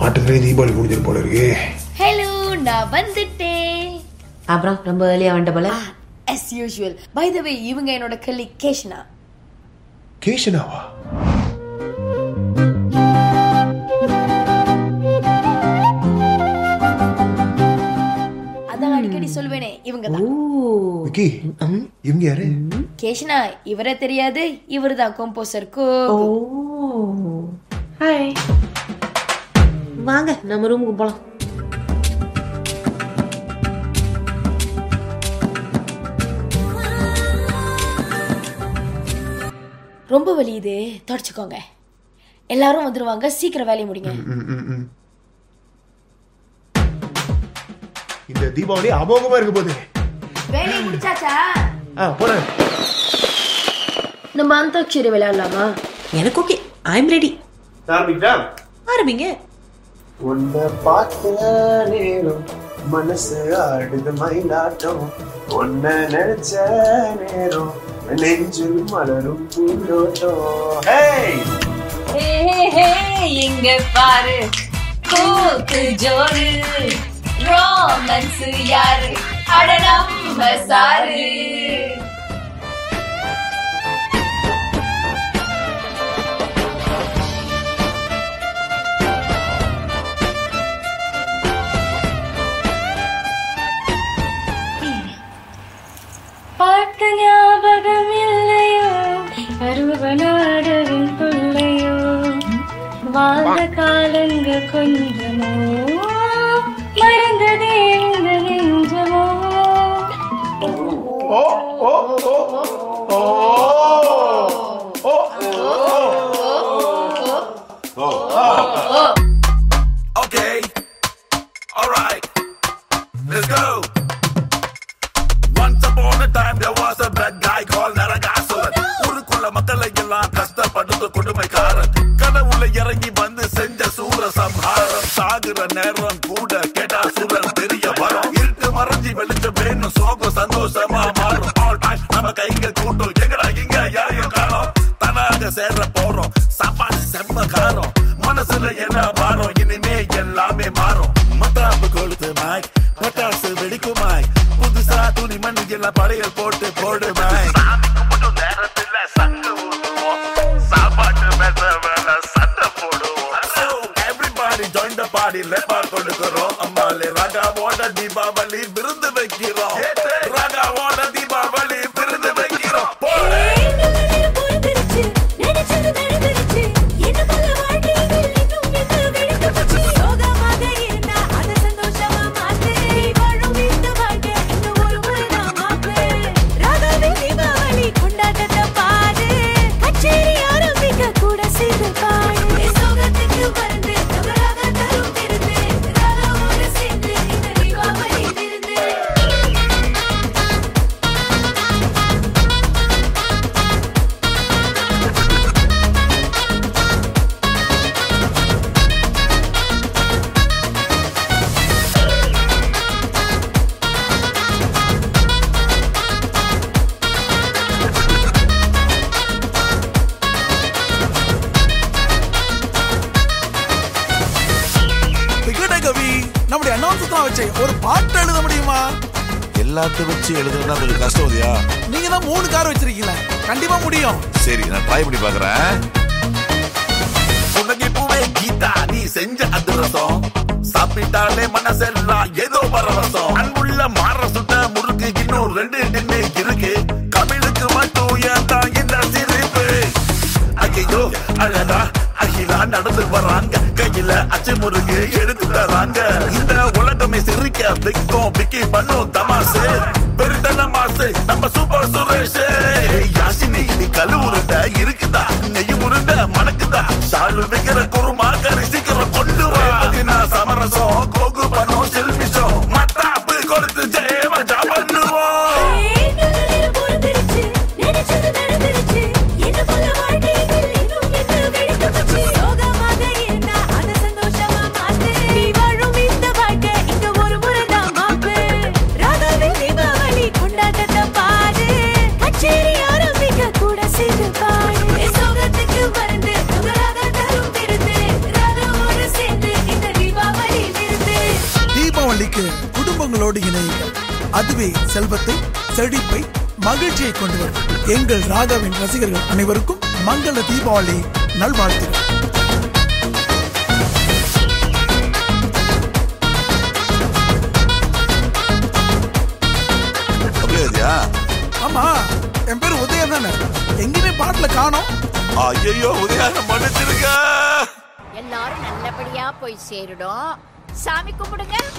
மாட்டுக்கிறே தீபாவளி முடிஞ்சிரு போல இருக்கு ஹலோ நான் வந்துட்டேன் அப்புறம் ரொம்ப ஏர்லியா வந்துட்ட போல as usual by the way இவங்க என்னோட கல்லி கேஷ்னா கேஷனாவா அதான் அடிக்கடி சொல்வேனே இவங்க தான் ஓ விக்கி இவங்க யாரு கேஷ்னா இவரே தெரியாது இவர் தான் கம்போசர் கோ ஓ ஹாய் வாங்க நம்ம ரூமுக்கு போலாம் ரொம்ப வலியுது தொடச்சுக்கோங்க எல்லாரும் வந்துருவாங்க சீக்கிரம் வேலையை முடிங்க ம், ம், ம். இந்த தீபாவளி அமோகமா இருக்க போகுது வேலையை முடிச்சாச்சா ஆ போறேன் நம்ம அந்தாட்சரி விளையாடலாமா எனக்கு ஓகே ஐ எம் ரெடி ஆரம்பிக்கிட்டா ஆரம்பிங்க உன்னை பார்த்த நேரம் மனசு ஆடுது மயிலாட்டம் உன்னை நினைச்ச நேரம் நெஞ்சில் மலரும் பூந்தோட்டம் ஹேய் இங்க பாரு கூத்து ஜோரு ரோமன்ஸ் யாரு அட நம்ம சாரு பார்த்த ஞாபகம் இல்லையோ பருவ நாடகம் கொள்ளையோ வாழ்ந்த காலங்க கொஞ்சமோ மறந்ததே இந்த நெஞ்சமோ ஓ ஓ ஓ ஓ ஓ Okay. All right. Let's go. Once upon a time there was a bad guy called Narakasuran ஊருக்குள்ள மக்களை எல்லாம் கஷ்டப்படுத்த கொடுமைக்காரன் கனவுல இறங்கி வந்து செஞ்ச சூர சம்ஹாரம் சாகுற நேரம் கூட கேட்டா சூரன் தெரிய வரும் இருட்டு மறைஞ்சி வெளிச்சம் வேணும் சோகம் சந்தோஷமா மாறும் ஆல் டைம் நம்ம கைகள் கூட்டும் எங்கடா இங்க யாரையும் காணோம் தனாக சேர போறோம் சாப்பாடு செம்ம காரம் மனசுல என்ன பாரம் இனிமே எல்லாமே மாறும் மத்தாப்பு கொளுத்து மாய் பட்டாசு வெடிக்கும் மாய் புதுசா துணி மண்ணு எல்லாம் படையல் போட்டு போடு மாய் நேரத்துல சண்டை ஊட்டுவோம் சாப்பாட்டு பேச வேலை சண்டை போடுவோம் So, everybody join the party லெப்பா கொடுக்கிறோம் அம்மாலே ராகாவோட தீபாவளி விருந்து வைக்கிறோம் ராகாவோட தீபாவளி விருந்து வைக்கிறோம் போடு கவி நம்முடைய அனௌன்ஸ் தான் வச்சு ஒரு பாட்டு எழுத முடியுமா எல்லாத்தையும் வச்சு எழுதுறதுனா கொஞ்சம் கஷ்டம் இல்லையா நீங்க தான் மூணு கார் வச்சிருக்கீங்களா கண்டிப்பா முடியும் சரி நான் ட்ரை பண்ணி பாக்குறேன் புன்னகை பூவே கீதா நீ செஞ்ச அதிரசம் சாப்பிட்டாலே மனசெல்லாம் ஏதோ பரவசம் அன்புள்ள மாற சுட்ட முறுக்கு இன்னும் ரெண்டு நின்று இருக்கு கபிலுக்கு மட்டும் ஏன் தான் இந்த சிரிப்பு ஐயோ அழகா அகிலா நடந்து வராங்க கையில அச்சு முருகு எடுத்து தராங்க இந்த உலகமே சிரிக்க விக்கும் விக்கி பண்ணும் தமாசு பெருத்தன மாசு நம்ம சூப்பர் சுரேஷ் யாசினி நீ கழு உருண்ட இருக்குதா நெய் உருண்ட மணக்குதா சாலு வைக்கிற குருமா கறி சீக்கிரம் கொண்டு வா நான் சமரசம் கோகு பண்ணும் செல்பிஷம் மத்தாப்பு கொடுத்து ஜெயமஜா பண்ணுவோம் கூட சேர்ந்து பாடு சோகத்துக்கு மருந்து நகராக தரும் விருந்து தீபாவளிக்கு குடும்பங்களோடு இணையுங்கள் அதுவே செல்வத்தை செழிப்பை மகிழ்ச்சியை கொண்டு வரும் எங்கள் ராகாவின் ரசிகர்கள் அனைவருக்கும் மங்கள தீபாவளி நல்வாழ்த்துகள் அப்படியே இருக்கியா? ஆமா என் பேர் உதயம் தானே எங்கேயுமே பாட்டுல காணோம் ஐயையோ உதயான மன்னிச்சிருங்க எல்லாரும் நல்லபடியா போய் சேருடும் சாமி கும்பிடுங்க